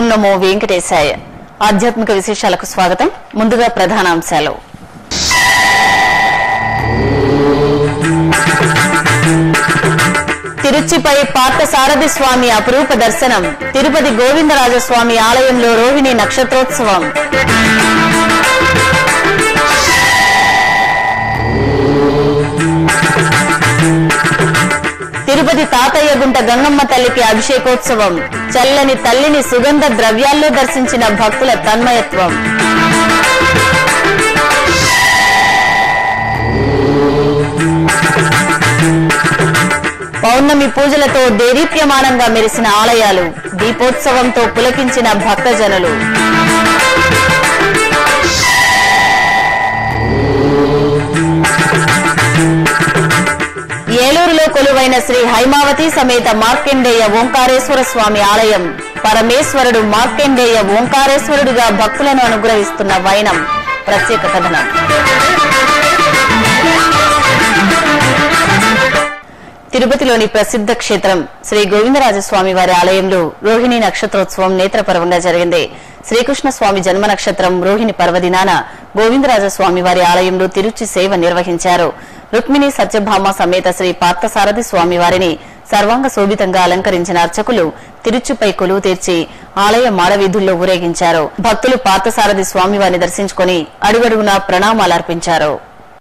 నమో వెంకటేశాయ ఆధ్యాత్మిక విశేషాలకు స్వాగతం ముందుగా ప్రధానాంశాలు తిరుచిపై పార్థసారథి స్వామి అపురూప దర్శనం తిరుపతి గోవిందరాజస్వామి ఆలయంలో రోహిణి నక్షత్రోత్సవం తిరుపతి తాతయ్య గుంట గంగమ్మ తల్లికి అభిషేకోత్సవం చల్లని తల్లిని సుగంధ ద్రవ్యాల్లో దర్శించిన భక్తుల తన్మయత్వం పౌర్ణమి పూజలతో దేదీప్యమానంగా మెరిసిన ఆలయాలు దీపోత్సవంతో పులకించిన భక్తజనులు ఏలూరులో కొలువైన శ్రీ హైమావతి సమేత మార్కండేయ ఓంకారేశ్వర స్వామి ఆలయం పరమేశ్వరుడు మార్కండేయ ఓంకారేశ్వరుడిగా భక్తులను అనుగ్రహిస్తున్న వైనం ప్రత్యేక కథనం తిరుపతిలోని ప్రసిద్ధ క్షేత్రం శ్రీ గోవిందరాజస్వామి వారి ఆలయంలో రోహిణి నక్షత్రోత్సవం నేత్రపర్వంగా జరిగింది శ్రీకృష్ణ స్వామి జన్మ నక్షత్రం రోహిణి పర్వదినాన గోవిందరాజస్వామి వారి ఆలయంలో తిరుచి సేవ నిర్వహించారు రుక్మిణి సత్యభామ సమేత శ్రీ పార్థసారథి స్వామి వారిని సర్వాంగ శోభితంగా అలంకరించిన అర్చకులు తిరుచుపై కొలువు తీర్చి ఆలయ మాడవీధుల్లో ఊరేగించారు భక్తులు పార్థసారథి స్వామివారిని దర్శించుకుని అడుగడుగునా ప్రణామాలర్పించారు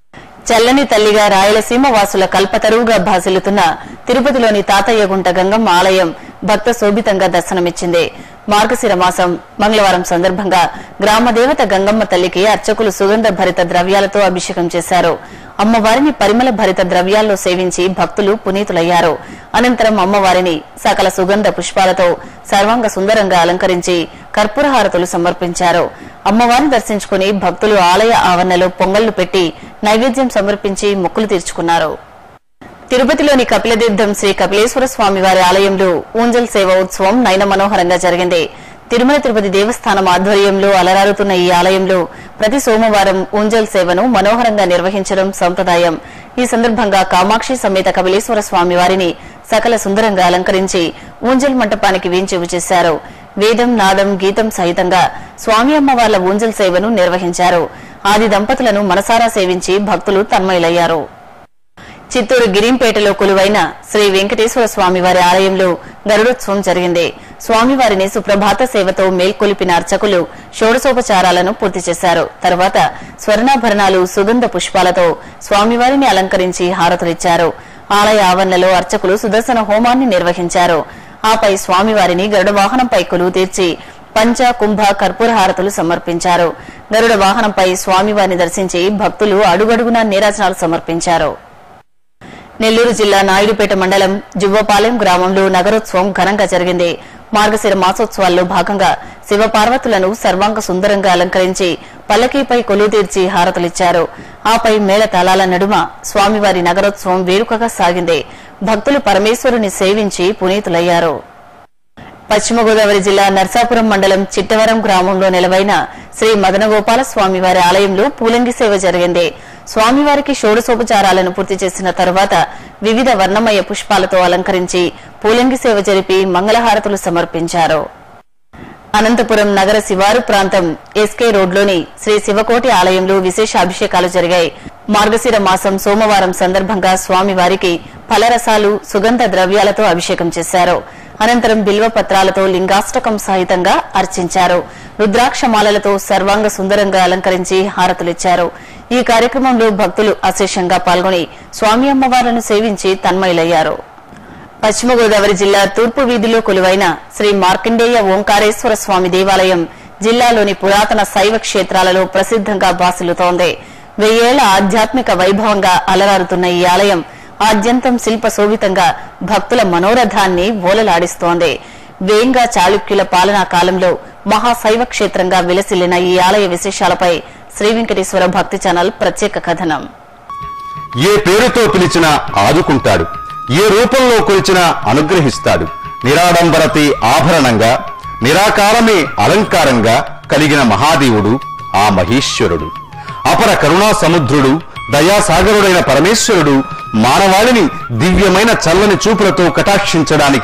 చల్లని తల్లిగా రాయలసీమ వాసుల కల్పతరువుగా భాసిల్లుతున్న తిరుపతిలోని తాతయ్యగుంట గంగమ్మ ఆలయం భక్త శోభితంగా దర్శనమిచ్చింది మార్గశిర మాసం మంగళవారం సందర్భంగా గ్రామదేవత గంగమ్మ తల్లికి అర్చకులు సుగంధ భరిత ద్రవ్యాలతో అభిషేకం చేశారు అమ్మవారిని పరిమళ భరిత ద్రవ్యాల్లో సేవించి భక్తులు పునీతులయ్యారు అనంతరం అమ్మవారిని సకల సుగంధ పుష్పాలతో సర్వాంగ సుందరంగా అలంకరించి కర్పూరహారతులు సమర్పించారు అమ్మవారిని దర్శించుకుని భక్తులు ఆలయ ఆవరణలో పొంగళ్లు పెట్టి నైవేద్యం సమర్పించి మొక్కులు తీర్చుకున్నారు తిరుపతిలోని కపిలతీర్థం శ్రీ కపిలేశ్వర స్వామి వారి ఆలయంలో ఊంజల్ సేవ ఉత్సవం నయన మనోహరంగా జరిగింది తిరుమల తిరుపతి దేవస్థానం ఆధ్వర్యంలో అలరారుతున్న ఈ ఆలయంలో ప్రతి సోమవారం ఊంజల్ సేవను మనోహరంగా నిర్వహించడం సంప్రదాయం ఈ సందర్భంగా కామాక్షి సమేత కపిలేశ్వర స్వామి వారిని సకల సుందరంగా అలంకరించి ఊంజల్ మంటపానికి వేంచేవు చేశారు వేదం నాదం గీతం సహితంగా స్వామి అమ్మవార్ల ఊంజల్ సేవను నిర్వహించారు ఆది దంపతులను మనసారా సేవించి భక్తులు తన్మయులయ్యారు చిత్తూరు గిరింపేటలో కొలువైన శ్రీ వెంకటేశ్వర స్వామి వారి ఆలయంలో గరుడోత్సవం జరిగింది స్వామివారిని సుప్రభాత సేవతో మేల్కొలిపిన అర్చకులు షోడశోపచారాలను పూర్తి చేశారు తర్వాత స్వర్ణాభరణాలు సుగంధ పుష్పాలతో స్వామివారిని అలంకరించి హారతులిచ్చారు ఆలయ ఆవరణలో అర్చకులు సుదర్శన హోమాన్ని నిర్వహించారు ఆపై స్వామివారిని గరుడ వాహనంపై కొలువు తీర్చి పంచ కుంభ కర్పూర హారతులు సమర్పించారు గరుడ వాహనంపై స్వామివారిని దర్శించి భక్తులు అడుగడుగునా నీరాజనాలు సమర్పించారు నెల్లూరు జిల్లా నాయుడుపేట మండలం జువ్వపాలెం గ్రామంలో నగరోత్సవం ఘనంగా జరిగింది మార్గశిర మాసోత్సవాల్లో భాగంగా శివపార్వతులను సర్వాంగ సుందరంగా అలంకరించి పల్లకీపై కొలువు తీర్చి హారతులిచ్చారు ఆపై మేళ తాళాల నడుమ స్వామివారి నగరోత్సవం వేడుకగా సాగింది భక్తులు పరమేశ్వరుని సేవించి పునీతులయ్యారు పశ్చిమ గోదావరి జిల్లా నర్సాపురం మండలం చిట్టవరం గ్రామంలో నెలవైన శ్రీ మదనగోపాల స్వామివారి ఆలయంలో పూలంగి సేవ జరిగింది స్వామివారికి షోడశోపచారాలను పూర్తి చేసిన తరువాత వివిధ వర్ణమయ పుష్పాలతో అలంకరించి పూలంగి సేవ జరిపి మంగళహారతులు సమర్పించారు అనంతపురం నగర శివారు ప్రాంతం ఎస్కే రోడ్లోని శ్రీ శివకోటి ఆలయంలో విశేష అభిషేకాలు జరిగాయి మార్గశిర మాసం సోమవారం సందర్భంగా స్వామివారికి ఫలరసాలు సుగంధ ద్రవ్యాలతో అభిషేకం చేశారు అనంతరం బిల్వ పత్రాలతో లింగాష్టకం సహితంగా అర్చించారు రుద్రాక్షమాలలతో సర్వాంగ సుందరంగా అలంకరించి హారతులిచ్చారు ఈ కార్యక్రమంలో భక్తులు అశేషంగా పాల్గొని స్వామి అమ్మవార్లను సేవించి తన్మయులయ్యారు పశ్చిమ గోదావరి జిల్లా తూర్పు వీధిలో కొలువైన శ్రీ మార్కండేయ ఓంకారేశ్వర స్వామి దేవాలయం జిల్లాలోని పురాతన శైవ క్షేత్రాలలో ప్రసిద్దంగా బాసిల్లుతోంది వెయ్యేళ్ల ఆధ్యాత్మిక వైభవంగా అలరారుతున్న ఈ ఆలయం ఆద్యంతం శిల్ప శోభితంగా భక్తుల మనోరథాన్ని ఓలలాడిస్తోంది వేంగా చాళుక్యుల పాలనా కాలంలో మహాశైవ క్షేత్రంగా విలసిల్లిన ఈ ఆలయ విశేషాలపై శ్రీ వెంకటేశ్వర భక్తి ఛానల్ ప్రత్యేక కథనం ఏ పేరుతో పిలిచినా ఆదుకుంటాడు ఏ రూపంలో కొలిచినా అనుగ్రహిస్తాడు నిరాడంబరతి ఆభరణంగా నిరాకారమే అలంకారంగా కలిగిన మహాదేవుడు ఆ మహేశ్వరుడు అపర కరుణా సముద్రుడు దయాసాగరుడైన పరమేశ్వరుడు మానవాళిని దివ్యమైన చల్లని చూపులతో కటాక్షించడానికి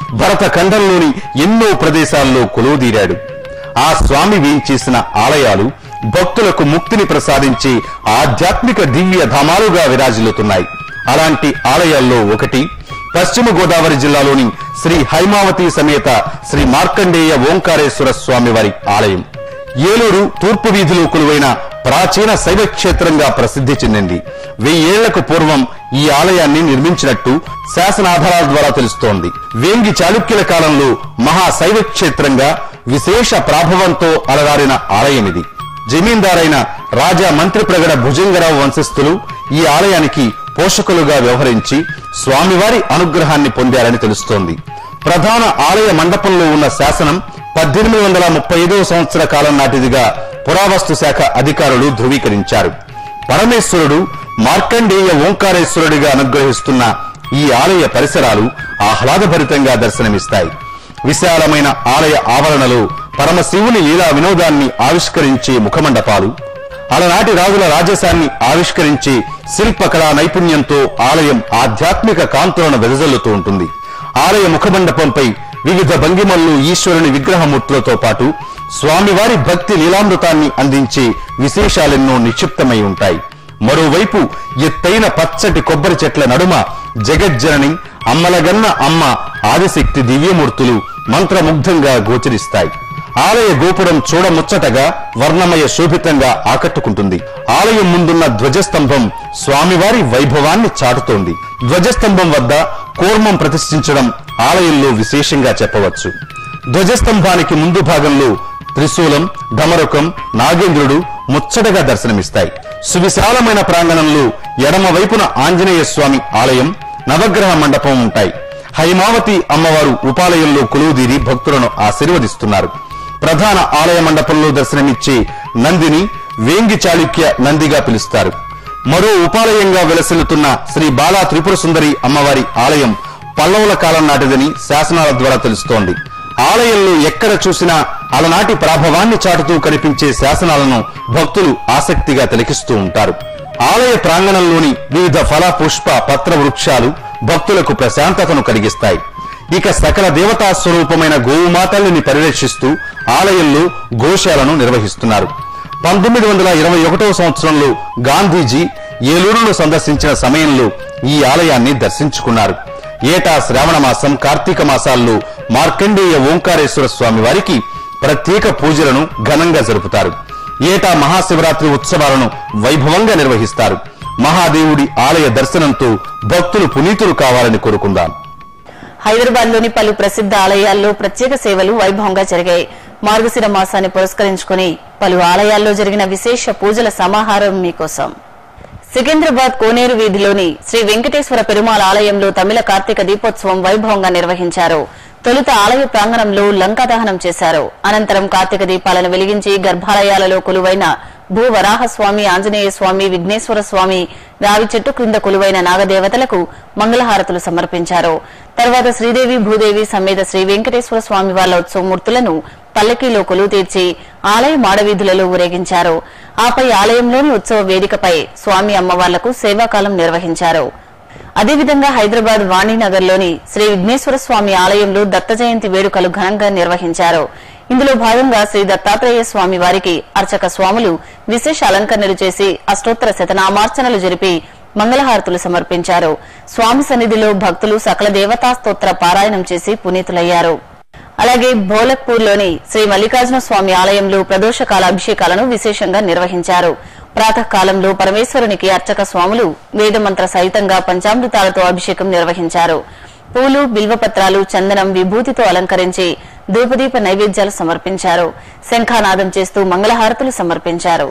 భరత ఖండంలోని ఎన్నో ప్రదేశాల్లో కొలువుదీరాడు ఆ స్వామి వేయించేసిన ఆలయాలు భక్తులకు ముక్తిని ప్రసాదించే ఆధ్యాత్మిక దివ్య ధామాలుగా విరాజిల్లుతున్నాయి అలాంటి ఆలయాల్లో ఒకటి పశ్చిమ గోదావరి జిల్లాలోని శ్రీ హైమావతి సమేత శ్రీ మార్కండేయ ఓంకారేశ్వర స్వామి వారి ఆలయం ఏలూరు తూర్పు వీధిలో కొలువైన ప్రాచీన శైవ క్షేత్రంగా ప్రసిద్ధి చెందింది వెయ్యేళ్లకు పూర్వం ఈ ఆలయాన్ని నిర్మించినట్టు శాసనాధారాల ద్వారా తెలుస్తోంది వేంగి చాళుక్యుల కాలంలో మహా శైవ క్షేత్రంగా విశేష ప్రాభవంతో అలరారిన ఆలయం ఇది జమీందారైన రాజా మంత్రి ప్రగడ భుజంగరావు వంశస్థులు ఈ ఆలయానికి పోషకులుగా వ్యవహరించి స్వామివారి అనుగ్రహాన్ని పొందారని తెలుస్తోంది ప్రధాన ఆలయ మండపంలో ఉన్న శాసనం పద్దెనిమిది వందల ముప్పై ఐదవ సంవత్సర కాలం నాటిదిగా పురావస్తు శాఖ అధికారులు ధృవీకరించారు పరమేశ్వరుడు మార్కండేయ ఓంకారేశ్వరుడిగా అనుగ్రహిస్తున్న ఈ ఆలయ పరిసరాలు ఆహ్లాదభరితంగా దర్శనమిస్తాయి విశాలమైన ఆలయ ఆవరణలో పరమశివుని లీలా వినోదాన్ని ఆవిష్కరించే ముఖమండపాలు అలనాటి రాజుల రాజసాన్ని ఆవిష్కరించే శిల్పకళా నైపుణ్యంతో ఆలయం ఆధ్యాత్మిక కాంతులను వెదజల్లుతూ ఉంటుంది ఆలయ ముఖమండపంపై వివిధ భంగిమల్లో ఈశ్వరుని విగ్రహమూర్తులతో పాటు స్వామివారి భక్తి లీలామృతాన్ని అందించే విశేషాలెన్నో నిక్షిప్తమై ఉంటాయి మరోవైపు ఎత్తైన పచ్చటి కొబ్బరి చెట్ల నడుమ జగజ్జనని అమ్మలగన్న అమ్మ ఆదిశక్తి దివ్యమూర్తులు మంత్రముగ్ధంగా గోచరిస్తాయి ఆలయ గోపురం చూడముచ్చటగా వర్ణమయ శోభితంగా ఆకట్టుకుంటుంది ఆలయం ముందున్న ధ్వజస్తంభం స్వామివారి వైభవాన్ని చాటుతోంది ధ్వజస్తంభం వద్ద కూర్మం ప్రతిష్ఠించడం ఆలయంలో విశేషంగా చెప్పవచ్చు ధ్వజస్తంభానికి ముందు భాగంలో త్రిశూలం ఢమరుకం నాగేంద్రుడు ముచ్చటగా దర్శనమిస్తాయి సువిశాలమైన ప్రాంగణంలో ఎడమ వైపున ఆంజనేయ స్వామి ఆలయం నవగ్రహ మండపం ఉంటాయి హైమావతి అమ్మవారు ఉపాలయంలో కొలువుదీరి భక్తులను ఆశీర్వదిస్తున్నారు ప్రధాన ఆలయ మండపంలో దర్శనమిచ్చే నందిని వేంగి చాళుక్య నందిగా పిలుస్తారు మరో ఉపాలయంగా వెలసిల్లుతున్న శ్రీ బాలా త్రిపుర సుందరి అమ్మవారి ఆలయం పల్లవుల కాలం నాటిదని శాసనాల ద్వారా తెలుస్తోంది ఆలయంలో ఎక్కడ చూసినా అలనాటి ప్రాభవాన్ని చాటుతూ కనిపించే శాసనాలను భక్తులు ఆసక్తిగా తిలకిస్తూ ఉంటారు ఆలయ ప్రాంగణంలోని వివిధ ఫల పుష్ప పత్ర వృక్షాలు భక్తులకు ప్రశాంతతను కలిగిస్తాయి ఇక సకల దేవతా స్వరూపమైన గోవుమాతల్ని పరిరక్షిస్తూ ఆలయంలో గోశాలను నిర్వహిస్తున్నారు పంతొమ్మిది వందల ఇరవై ఒకటవ సంవత్సరంలో గాంధీజీ ఏలూరును సందర్శించిన సమయంలో ఈ ఆలయాన్ని దర్శించుకున్నారు ఏటా శ్రావణ మాసం కార్తీక మాసాల్లో మార్కండేయ ఓంకారేశ్వర స్వామి వారికి ప్రత్యేక పూజలను ఘనంగా జరుపుతారు ఏటా మహాశివరాత్రి ఉత్సవాలను వైభవంగా నిర్వహిస్తారు మహాదేవుడి ఆలయ దర్శనంతో భక్తులు పునీతులు కావాలని కోరుకుందాం హైదరాబాద్ లోని పలు ప్రసిద్ధ ఆలయాల్లో ప్రత్యేక సేవలు వైభవంగా జరిగాయి మార్గశిర మాసాన్ని పురస్కరించుకుని పలు ఆలయాల్లో జరిగిన విశేష పూజల సమాహారం మీకోసం సికింద్రాబాద్ కోనేరు వీధిలోని శ్రీ వెంకటేశ్వర పెరుమాళ్ ఆలయంలో తమిళ కార్తీక దీపోత్సవం వైభవంగా నిర్వహించారు తొలుత ఆలయ ప్రాంగణంలో లంకా దహనం చేశారు అనంతరం కార్తీక దీపాలను వెలిగించి గర్భాలయాలలో కొలువైన భూ వరాహస్వామి ఆంజనేయ స్వామి విఘ్నేశ్వర స్వామి రావి చెట్టు క్రింద కొలువైన నాగదేవతలకు మంగళహారతులు సమర్పించారు తర్వాత శ్రీదేవి భూదేవి సమేత శ్రీ వెంకటేశ్వర స్వామి వాళ్ళ ఉత్సవమూర్తులను పల్లకీలో కొలువు తీర్చి ఆలయ మాడవీధులలో ఊరేగించారు ఆపై ఆలయంలోని ఉత్సవ వేదికపై స్వామి అమ్మవార్లకు సేవాకాలం నిర్వహించారు అదేవిధంగా హైదరాబాద్ వాణినగర్లోని శ్రీ విఘ్నేశ్వర స్వామి ఆలయంలో దత్త జయంతి వేడుకలు ఘనంగా నిర్వహించారు ఇందులో భాగంగా శ్రీ దత్తాత్రేయ స్వామి వారికి అర్చక స్వాములు విశేష అలంకరణలు చేసి అష్టోత్తర శతనామార్చనలు జరిపి మంగళహారతులు సమర్పించారు స్వామి సన్నిధిలో భక్తులు సకల దేవతా స్తోత్ర పారాయణం చేసి పునీతులయ్యారు అలాగే భోలక్పూర్లోని శ్రీ మల్లికార్జున స్వామి ఆలయంలో ప్రదోషకాల అభిషేకాలను విశేషంగా నిర్వహించారు ప్రాతకాలంలో పరమేశ్వరునికి అర్చక స్వాములు వేదమంత్ర సహితంగా పంచామృతాలతో అభిషేకం నిర్వహించారు పూలు బిల్వపత్రాలు చందనం విభూతితో అలంకరించి ధూపదీప నైవేద్యాలు సమర్పించారు శంఖానాదం చేస్తూ మంగళహారతులు సమర్పించారు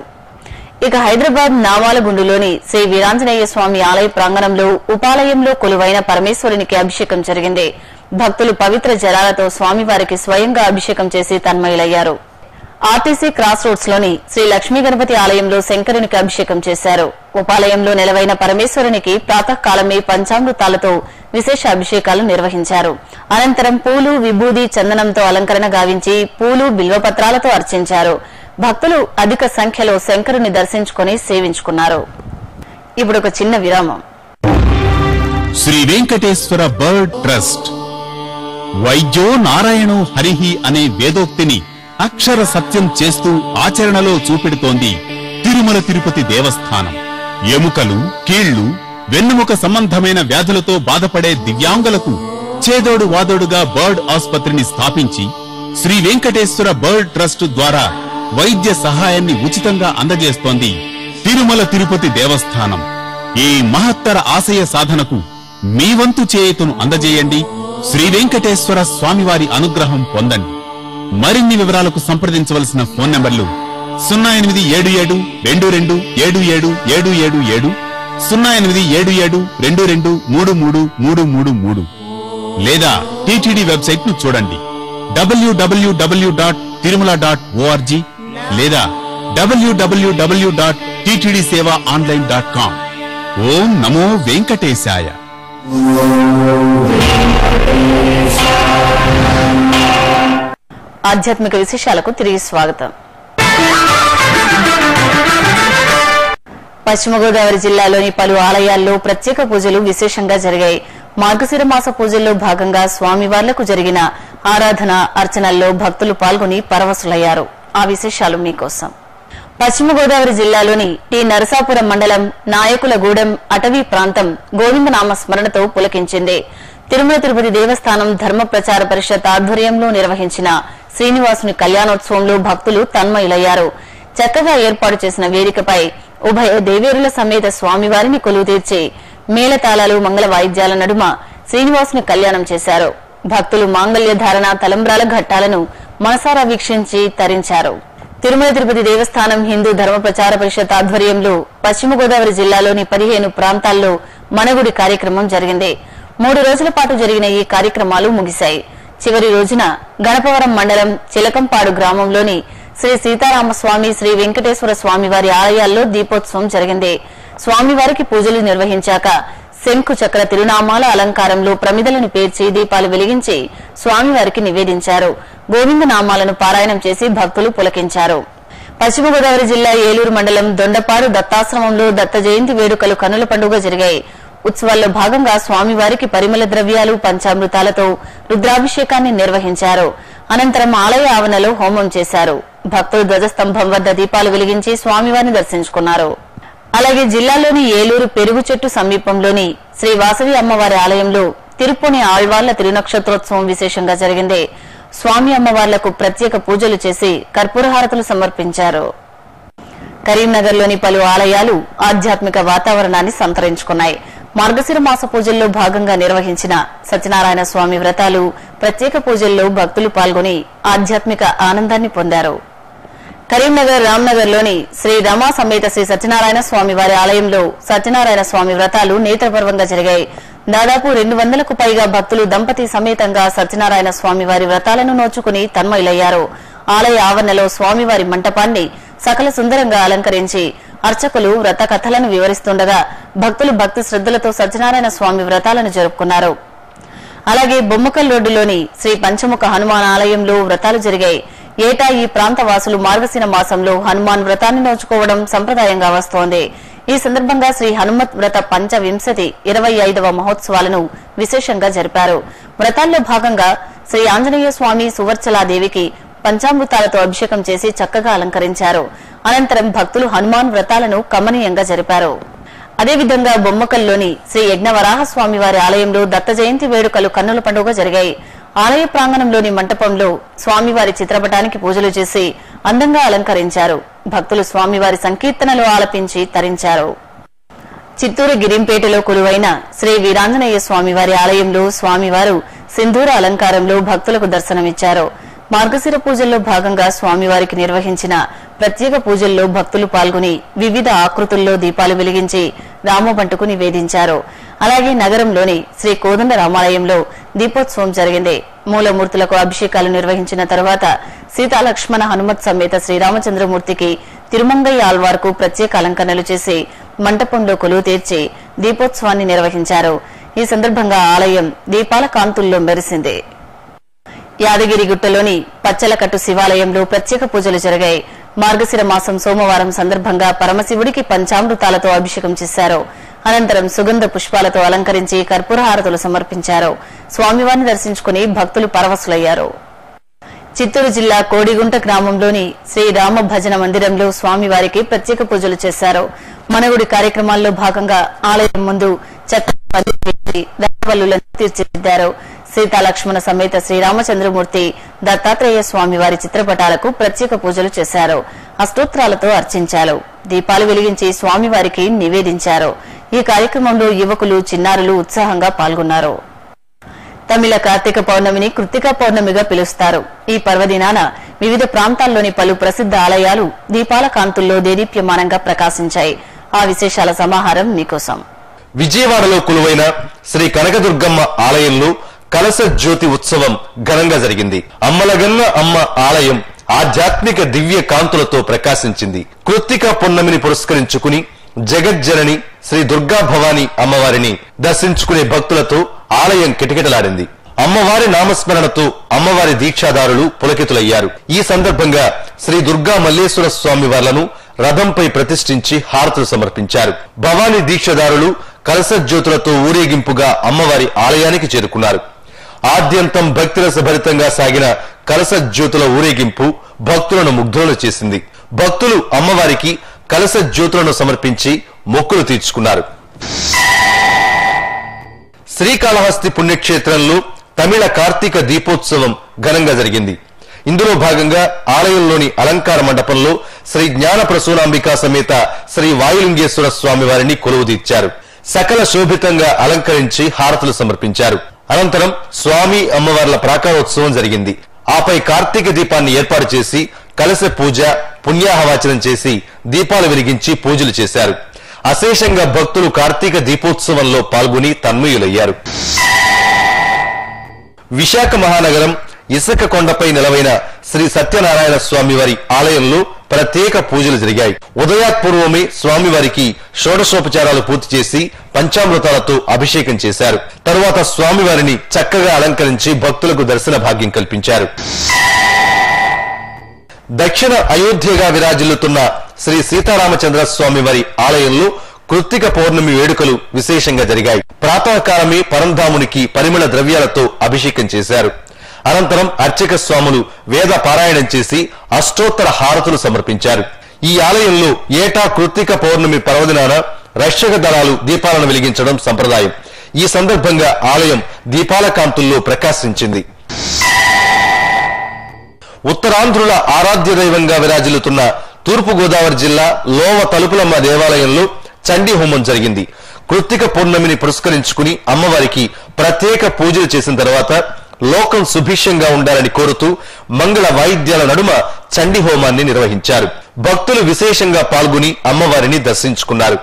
ఇక హైదరాబాద్ నామాలగుండులోని శ్రీ వీరాంజనేయ స్వామి ఆలయ ప్రాంగణంలో ఉపాలయంలో కొలువైన పరమేశ్వరునికి అభిషేకం జరిగింది భక్తులు పవిత్ర జలాలతో స్వామివారికి స్వయంగా అభిషేకం చేసి తన్మయులయ్యారు ఆర్టీసీ క్రాస్ రోడ్స్ లోని శ్రీ లక్ష్మీ గణపతి ఆలయంలో శంకరునికి అభిషేకం చేశారు ఉపాలయంలో నెలవైన పరమేశ్వరునికి ప్రాతకాలమే పంచామృతాలతో విశేష అభిషేకాలు నిర్వహించారు అనంతరం పూలు విభూది చందనంతో అలంకరణ గావించి పూలు బిల్వపత్రాలతో అర్చించారు భక్తులు అధిక సంఖ్యలో శంకరుని దర్శించుకుని సేవించుకున్నారు ఇప్పుడు ఒక చిన్న విరామం శ్రీ వెంకటేశ్వర బర్డ్ ట్రస్ట్ వైద్యో నారాయణో హరిహి అనే వేదోక్తిని అక్షర సత్యం చేస్తూ ఆచరణలో చూపెడుతోంది తిరుమల తిరుపతి దేవస్థానం ఎముకలు కీళ్లు వెన్నుముక సంబంధమైన వ్యాధులతో బాధపడే దివ్యాంగులకు చేదోడు వాదోడుగా బర్డ్ ఆసుపత్రిని స్థాపించి శ్రీ వెంకటేశ్వర బర్డ్ ట్రస్ట్ ద్వారా వైద్య సహాయాన్ని ఉచితంగా అందజేస్తోంది తిరుమల తిరుపతి దేవస్థానం ఈ మహత్తర ఆశయ సాధనకు మీ వంతు చేయుతను అందజేయండి శ్రీ వెంకటేశ్వర స్వామివారి అనుగ్రహం పొందండి మరిన్ని వివరాలకు సంప్రదించవలసిన ఫోన్ నంబర్లు సున్నా ఎనిమిది ఏడు ఏడు రెండు రెండు ఏడు ఏడు ఏడు ఏడు ఏడు సున్నా ఎనిమిది ఏడు ఏడు రెండు రెండు మూడు మూడు మూడు మూడు మూడు లేదా టీటీడీ వెబ్సైట్ ను చూడండి WWW dot Tirumala dot ORG లేదా WWW dot TTD seva online dot com ఓం నమో వెంకటేశాయ ఆధ్యాత్మిక విశేషాలకు తిరిగి స్వాగతం పశ్చిమ గోదావరి జిల్లాలోని పలు ఆలయాల్లో ప్రత్యేక పూజలు విశేషంగా జరిగాయి మార్గశిర మాస పూజల్లో భాగంగా స్వామివార్లకు జరిగిన ఆరాధన అర్చనల్లో భక్తులు పాల్గొని పరవశులయ్యారు ఆ విశేషాలు మీకోసం పశ్చిమ గోదావరి జిల్లాలోని టి నరసాపురం మండలం నాయకులగూడెం అటవీ ప్రాంతం గోవిందనామ స్మరణతో పులకించింది తిరుమల తిరుపతి దేవస్థానం ధర్మ ప్రచార పరిషత్ ఆధ్వర్యంలో నిర్వహించిన శ్రీనివాసుని కళ్యాణోత్సవంలో భక్తులు తన్మయులయ్యారు చక్కగా ఏర్పాటు చేసిన వేదికపై ఉభయ దేవేరుల సమేత స్వామివారిని కొలువు తీర్చి మేళతాళాలు మంగళ వాయిద్యాల నడుమ శ్రీనివాసుని కళ్యాణం చేశారు భక్తులు మాంగళ్య ధారణ తలంబ్రాల ఘట్టాలను మనసారా వీక్షించి తరించారు తిరుమల తిరుపతి దేవస్థానం హిందూ ధర్మ ప్రచార పరిషత్ ఆధ్వర్యంలో పశ్చిమ గోదావరి జిల్లాలోని పదిహేను ప్రాంతాల్లో మనగుడి కార్యక్రమం జరిగింది మూడు రోజుల పాటు జరిగిన ఈ కార్యక్రమాలు ముగిశాయి చివరి రోజున గణపవరం మండలం చిలకంపాడు గ్రామంలోని శ్రీ సీతారామస్వామి శ్రీ వెంకటేశ్వర స్వామి వారి ఆలయాల్లో దీపోత్సవం జరిగింది స్వామివారికి పూజలు నిర్వహించాక శంకు చక్ర తిరునామాల అలంకారంలో ప్రమిదలను పేర్చి దీపాలు వెలిగించి స్వామివారికి నివేదించారు గోవింద నామాలను పారాయణం చేసి భక్తులు పులకించారు పశ్చిమ గోదావరి జిల్లా ఏలూరు మండలం దొండపాడు దత్తాశ్రమంలో దత్త జయంతి వేడుకలు కనుల పండుగ జరిగాయి ఉత్సవాల్లో భాగంగా స్వామివారికి పరిమళ ద్రవ్యాలు పంచామృతాలతో రుద్రాభిషేకాన్ని నిర్వహించారు అనంతరం ఆలయ ఆవరణలో హోమం చేశారు భక్తులు ధ్వజస్తంభం వద్ద దీపాలు వెలిగించి స్వామివారిని దర్శించుకున్నారు అలాగే జిల్లాలోని ఏలూరు పెరుగు చెట్టు సమీపంలోని శ్రీ వాసవి అమ్మవారి ఆలయంలో తిరుపుని ఆళ్వార్ల తిరునక్షత్రోత్సవం విశేషంగా జరిగింది స్వామి అమ్మవార్లకు ప్రత్యేక పూజలు చేసి కర్పూరహారతులు సమర్పించారు కరీంనగర్లోని పలు ఆలయాలు ఆధ్యాత్మిక వాతావరణాన్ని సంతరించుకున్నాయి మార్గశిర మాస పూజల్లో భాగంగా నిర్వహించిన సత్యనారాయణ స్వామి వ్రతాలు ప్రత్యేక పూజల్లో భక్తులు పాల్గొని ఆధ్యాత్మిక ఆనందాన్ని పొందారు కరీంనగర్ రామ్నగర్ లోని శ్రీ రమా సమేత శ్రీ సత్యనారాయణ స్వామి వారి ఆలయంలో సత్యనారాయణ స్వామి వ్రతాలు నేత్రపర్వంగా జరిగాయి దాదాపు రెండు వందలకు పైగా భక్తులు దంపతి సమేతంగా సత్యనారాయణ స్వామి వారి వ్రతాలను నోచుకుని తన్మయులయ్యారు ఆలయ ఆవరణలో స్వామివారి మంటపాన్ని సకల సుందరంగా అలంకరించి అర్చకులు వ్రత కథలను వివరిస్తుండగా భక్తులు భక్తి శ్రద్దలతో సత్యనారాయణ స్వామి వ్రతాలను జరుపుకున్నారు అలాగే బొమ్మకల్ రోడ్డులోని శ్రీ పంచముఖ హనుమాన్ ఆలయంలో వ్రతాలు జరిగాయి ఏటా ఈ ప్రాంత వాసులు మార్గశిర మాసంలో హనుమాన్ వ్రతాన్ని నోచుకోవడం సంప్రదాయంగా వస్తోంది ఈ సందర్భంగా శ్రీ హనుమత్ వ్రత పంచవింశతి ఇరవై ఐదవ మహోత్సవాలను విశేషంగా జరిపారు వ్రతాల్లో భాగంగా శ్రీ ఆంజనేయ స్వామి సువర్చలాదేవికి పంచామృతాలతో అభిషేకం చేసి చక్కగా అలంకరించారు అనంతరం భక్తులు హనుమాన్ వ్రతాలను కమనీయంగా జరిపారు అదేవిధంగా బొమ్మకల్లోని శ్రీ యజ్ఞవరాహ స్వామి వారి ఆలయంలో దత్త జయంతి వేడుకలు కన్నుల పండుగ జరిగాయి ఆలయ ప్రాంగణంలోని మంటపంలో స్వామివారి చిత్రపటానికి పూజలు చేసి అందంగా అలంకరించారు భక్తులు స్వామివారి సంకీర్తనలు ఆలపించి తరించారు చిత్తూరు గిరింపేటలో కొలువైన శ్రీ వీరాంజనేయ స్వామివారి ఆలయంలో స్వామివారు సింధూర అలంకారంలో భక్తులకు దర్శనమిచ్చారు మార్గశిర పూజల్లో భాగంగా స్వామివారికి నిర్వహించిన ప్రత్యేక పూజల్లో భక్తులు పాల్గొని వివిధ ఆకృతుల్లో దీపాలు వెలిగించి రామబంటుకు నివేదించారు అలాగే నగరంలోని శ్రీ కోదండ రామాలయంలో దీపోత్సవం జరిగింది మూలమూర్తులకు అభిషేకాలు నిర్వహించిన తరువాత సీతాలక్ష్మణ హనుమత్ సమేత శ్రీరామచంద్రమూర్తికి తిరుమంగయ్య ఆల్వార్కు ప్రత్యేక అలంకరణలు చేసి మంటపంలో కొలువు తీర్చి దీపోత్సవాన్ని నిర్వహించారు ఈ సందర్భంగా ఆలయం దీపాల కాంతుల్లో మెరిసింది యాదగిరిగుట్టలోని పచ్చలకట్టు శివాలయంలో ప్రత్యేక పూజలు జరిగాయి మార్గశిర మాసం సోమవారం సందర్భంగా పరమశివుడికి పంచామృతాలతో అభిషేకం చేశారు అనంతరం సుగంధ పుష్పాలతో అలంకరించి కర్పూర హారతులు సమర్పించారు స్వామివారిని దర్శించుకుని భక్తులు పరవశులయ్యారు చిత్తూరు జిల్లా కోడిగుంట గ్రామంలోని శ్రీ రామ భజన మందిరంలో స్వామివారికి ప్రత్యేక పూజలు చేశారు మనగుడి కార్యక్రమాల్లో భాగంగా ఆలయం ముందు చక్కని పందిరి వేసి రంగవల్లులను తీర్చిదిద్దారు సీతాలక్ష్మణ సమేత శ్రీరామచంద్రమూర్తి దత్తాత్రేయ స్వామివారి చిత్రపటాలకు ప్రత్యేక పూజలు చేశారు అష్టోత్రాలతో అర్చించారు దీపాలు వెలిగించి స్వామివారికి నివేదించారు ఈ కార్యక్రమంలో యువకులు చిన్నారులు ఉత్సాహంగా పాల్గొన్నారు తమిళ కార్తీక పౌర్ణమిని కృత్తిక పౌర్ణమిగా పిలుస్తారు ఈ పర్వదినాన వివిధ ప్రాంతాల్లోని పలు ప్రసిద్ధ ఆలయాలు దీపాల కాంతుల్లో దేదీప్యమానంగా ప్రకాశించాయి ఆ విశేషాల సమాహారం మీకోసం విజయవాడలో కొలువైన శ్రీ కనకదుర్గమ్మ ఆలయంలో కలస జ్యోతి ఉత్సవం ఘనంగా జరిగింది అమ్మలగన్న అమ్మ ఆలయం ఆధ్యాత్మిక దివ్య కాంతులతో ప్రకాశించింది కృత్తిక పున్నమిని పురస్కరించుకుని జగజ్జనని శ్రీ దుర్గా భవాని అమ్మవారిని దర్శించుకునే భక్తులతో ఆలయం కిటకిటలాడింది అమ్మవారి నామస్మరణతో అమ్మవారి దీక్షాదారులు పులకితులయ్యారు ఈ సందర్భంగా శ్రీ దుర్గా మల్లేశ్వర స్వామి వార్లను రథంపై ప్రతిష్ఠించి హారతులు సమర్పించారు భవానీ దీక్షదారులు కలస జ్యోతులతో ఊరేగింపుగా అమ్మవారి ఆలయానికి చేరుకున్నారు ఆద్యంతం భక్తిరస భరితంగా సాగిన కలస జ్యోతుల ఊరేగింపు భక్తులను ముగ్ధులను చేసింది భక్తులు అమ్మవారికి కలస జ్యోతులను సమర్పించి మొక్కులు తీర్చుకున్నారు శ్రీకాళహస్తి పుణ్యక్షేత్రంలో తమిళ కార్తీక దీపోత్సవం ఘనంగా జరిగింది ఇందులో భాగంగా ఆలయంలోని అలంకార మండపంలో శ్రీ జ్ఞాన ప్రసూనాంబిక సమేత శ్రీ వాయులింగేశ్వర స్వామి వారిని కొలువుదీర్చారు సకల శోభితంగా అలంకరించి హారతులు సమర్పించారు అనంతరం స్వామి అమ్మవార్ల ప్రాకారోత్సవం జరిగింది ఆపై కార్తీక దీపాన్ని ఏర్పాటు చేసి కలశ పూజ పుణ్యాహవాచనం చేసి దీపాలు వెలిగించి పూజలు చేశారు అశేషంగా భక్తులు కార్తీక దీపోత్సవంలో పాల్గొని తన్మయులయ్యారు విశాఖ మహానగరం ఇసుక కొండపై నిలవైన శ్రీ సత్యనారాయణ స్వామి వారి ఆలయంలో ప్రత్యేక పూజలు జరిగాయి ఉదయాత్పూర్వమే స్వామివారికి షోడశోపచారాలు పూర్తి చేసి పంచామృతాలతో అభిషేకం చేశారు తరువాత స్వామివారిని చక్కగా అలంకరించి భక్తులకు దర్శన భాగ్యం కల్పించారు దక్షిణ అయోధ్యగా విరాజిల్లుతున్న శ్రీ సీతారామచంద్ర స్వామి వారి ఆలయంలో కృత్తిక పౌర్ణమి వేడుకలు విశేషంగా జరిగాయి ప్రాతకాలమే పరంధామునికి పరిమళ ద్రవ్యాలతో అభిషేకం చేశారు అనంతరం అర్చక స్వాములు వేద పారాయణం చేసి అష్టోత్తర హారతులు సమర్పించారు ఈ ఆలయంలో ఏటా కృత్తిక పౌర్ణమి పర్వదినాన రక్షక దళాలు దీపాలను వెలిగించడం సంప్రదాయం ఈ సందర్భంగా ఆలయం దీపాల కాంతుల్లో ప్రకాశించింది ఉత్తరాంధ్రుల ఆరాధ్య దైవంగా విరాజిల్లుతున్న తూర్పు గోదావరి జిల్లా లోవ తలుపులమ్మ దేవాలయంలో చండీ హోమం జరిగింది కృత్తిక పౌర్ణమిని పురస్కరించుకుని అమ్మవారికి ప్రత్యేక పూజలు చేసిన తర్వాత లోకం సుభిక్షంగా ఉండాలని కోరుతూ మంగళ వాయిద్యాల నడుమ చండీ హోమాన్ని నిర్వహించారు భక్తులు విశేషంగా పాల్గొని అమ్మవారిని దర్శించుకున్నారు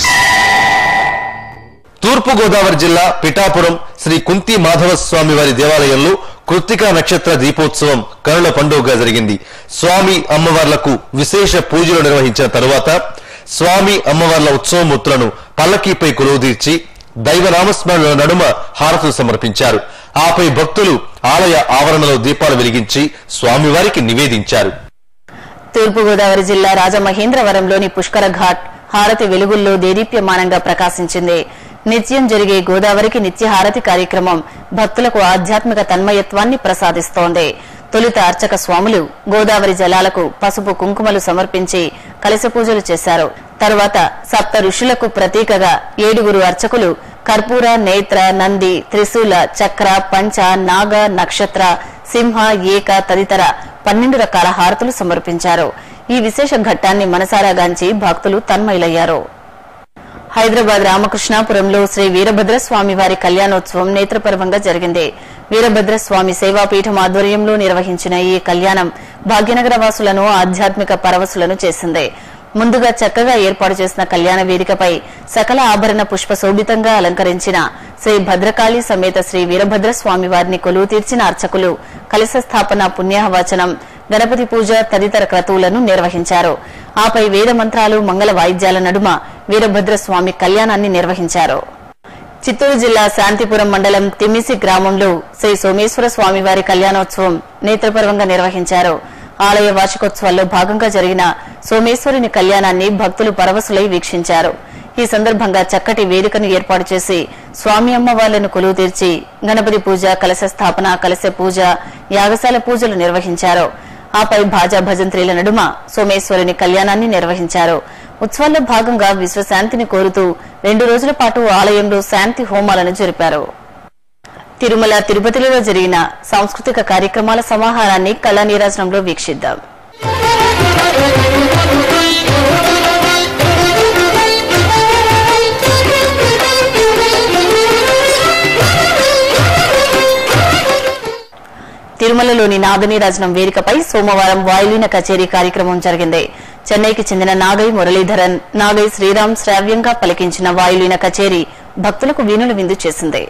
తూర్పు గోదావరి జిల్లా పిఠాపురం శ్రీ కుంతి మాధవ స్వామి వారి దేవాలయంలో కృత్తికా నక్షత్ర దీపోత్సవం కనుల పండుగగా జరిగింది స్వామి అమ్మవార్లకు విశేష పూజలు నిర్వహించిన తరువాత స్వామి అమ్మవార్ల ఉత్సవమూర్తులను పల్లకీపై కొలువుదీర్చి దైవనామస్మరణ నడుమ హారతులు సమర్పించారు ఆపై భక్తులు ఆలయ ఆవరణలో దీపాలు వెలిగించి స్వామివారికి నివేదించారు తూర్పుగోదావరి జిల్లా రాజమహేంద్రవరంలోని పుష్కర ఘాట్ హారతి వెలుగుల్లో దేదీప్యమానంగా ప్రకాశించింది నిత్యం జరిగే గోదావరికి నిత్య హారతి కార్యక్రమం భక్తులకు ఆధ్యాత్మిక తన్మయత్వాన్ని ప్రసాదిస్తోంది తొలుత అర్చక స్వాములు గోదావరి జలాలకు పసుపు కుంకుమలు సమర్పించి కలశ పూజలు చేశారు తరువాత సప్త ఋషులకు ప్రతీకగా ఏడుగురు అర్చకులు కర్పూర నేత్ర నంది త్రిశూల చక్ర పంచ నాగ నక్షత్ర సింహ ఏక తదితర పన్నెండు రకాల హారతులు సమర్పించారు ఈ విశేష ఘట్టాన్ని మనసారా గాంచి భక్తులు తన్మయులయ్యారు హైదరాబాద్ రామకృష్ణాపురంలో శ్రీ వీరభద్ర స్వామి వారి కళ్యాణోత్సవం నేత్రపర్వంగా జరిగింది వీరభద్ర స్వామి సేవాపీఠం ఆధ్వర్యంలో నిర్వహించిన ఈ కళ్యాణం భాగ్యనగర వాసులను ఆధ్యాత్మిక పరవశులను చేసింది ముందుగా చక్కగా ఏర్పాటు చేసిన కళ్యాణ వేదికపై సకల ఆభరణ పుష్ప శోభితంగా అలంకరించిన శ్రీ భద్రకాళి సమేత శ్రీ వీరభద్ర స్వామి వారిని కొలువు తీర్చిన అర్చకులు కలశ స్థాపన పుణ్యాహవచనం గణపతి పూజ తదితర క్రతువులను నిర్వహించారు ఆపై వేద మంత్రాలు మంగళ వాయిద్యాల నడుమ వీరభద్ర స్వామి కళ్యాణాన్ని నిర్వహించారు చిత్తూరు జిల్లా శాంతిపురం మండలం తిమ్మిసి గ్రామంలో శ్రీ సోమేశ్వర స్వామి వారి కళ్యాణోత్సవం నేత్రపర్వంగా నిర్వహించారు ఆలయ వార్షికోత్సవాల్లో భాగంగా జరిగిన సోమేశ్వరుని కళ్యాణాన్ని భక్తులు పరవశులై వీక్షించారు ఈ సందర్భంగా చక్కటి వేదికను ఏర్పాటు చేసి స్వామి అమ్మవార్లను కొలువు తీర్చి గణపతి పూజ కలశ స్థాపన కలశ పూజ యాగశాల పూజలు నిర్వహించారు ఆపై భాజా భజంత్రీల నడుమ సోమేశ్వరుని కళ్యాణాన్ని నిర్వహించారు ఉత్సవాల్లో భాగంగా విశ్వశాంతిని కోరుతూ రెండు రోజుల పాటు ఆలయంలో శాంతి హోమాలను జరిపారు తిరుమల తిరుపతిలో జరిగిన సాంస్కృతిక కార్యక్రమాల సమాహారాన్ని కళా నీరాజనంలో వీక్షిద్దాం తిరుమలలోని నాగనీరాజనం వేదికపై సోమవారం వాయులీన కచేరీ కార్యక్రమం జరిగింది చెన్నైకి చెందిన నాగై మురళీధరన్ నాగై శ్రీరామ్ శ్రావ్యంగా పలికించిన వాయులీన కచేరీ భక్తులకు వీణులు విందు చేసింది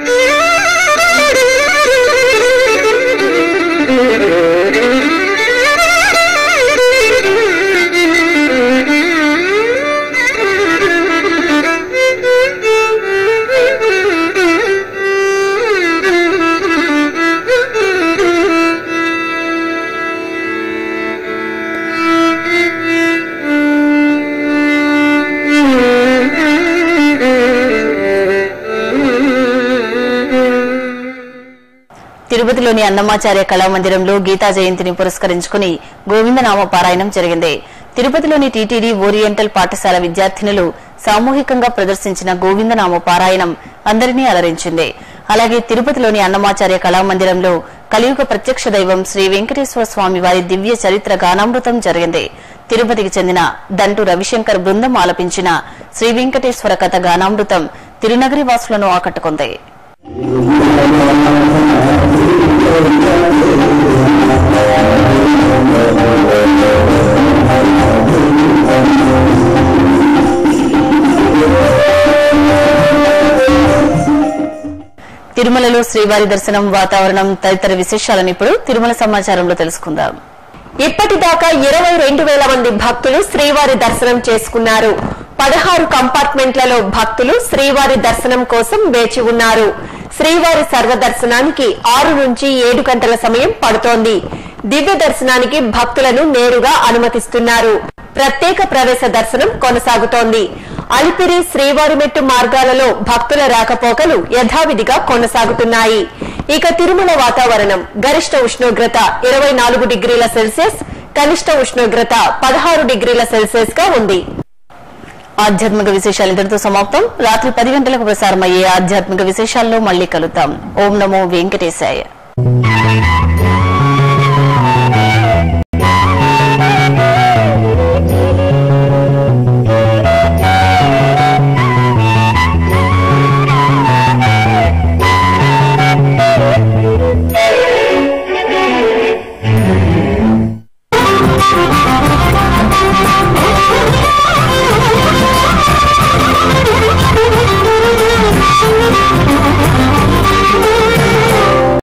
తిరుపతిలోని అన్నమాచార్య కళామందిరంలో గీతా జయంతిని పురస్కరించుకుని గోవిందనామ పారాయణం జరిగింది తిరుపతిలోని టీటీడీ ఓరియంటల్ పాఠశాల విద్యార్థినులు సామూహికంగా ప్రదర్శించిన గోవిందనామ పారాయణం అందరినీ అలరించింది అలాగే తిరుపతిలోని అన్నమాచార్య కళామందిరంలో కలియుగ ప్రత్యక్ష దైవం శ్రీ వెంకటేశ్వర స్వామి వారి దివ్య చరిత్ర గానామృతం జరిగింది తిరుపతికి చెందిన దంటు రవిశంకర్ బృందం ఆలపించిన శ్రీ వెంకటేశ్వర కథ గానామృతం తిరునగరి వాసులను ఆకట్టుకుంది తిరుమలలో శ్రీవారి దర్శనం వాతావరణం తదితర విశేషాలను ఇప్పుడు తిరుమల సమాచారంలో తెలుసుకుందాం ఇప్పటిదాకా ఇరవై రెండు వేల మంది భక్తులు శ్రీవారి దర్శనం చేసుకున్నారు పదహారు కంపార్ట్మెంట్లలో భక్తులు శ్రీవారి దర్శనం కోసం వేచి ఉన్నారు శ్రీవారి సర్వదర్శనానికి ఆరు నుంచి ఏడు గంటల సమయం పడుతోంది దివ్య దర్శనానికి భక్తులను నేరుగా అనుమతిస్తున్నారు ప్రత్యేక ప్రవేశ దర్శనం కొనసాగుతోంది అలిపిరి శ్రీవారిమెట్టు మార్గాలలో భక్తుల రాకపోకలు యథావిధిగా కొనసాగుతున్నాయి ఇక తిరుమల వాతావరణం గరిష్ట ఉష్ణోగ్రత ఇరవై నాలుగు డిగ్రీల సెల్సియస్ కనిష్ట ఉష్ణోగ్రత పదహారు డిగ్రీల సెల్సియస్ గా ఉంది ఆధ్యాత్మిక విశేషాలు ఇంతటితో సమాప్తం రాత్రి పది గంటలకు ప్రసారమయ్యే ఆధ్యాత్మిక విశేషాల్లో మళ్ళీ కలుద్దాం ఓం నమో వెంకటేశాయ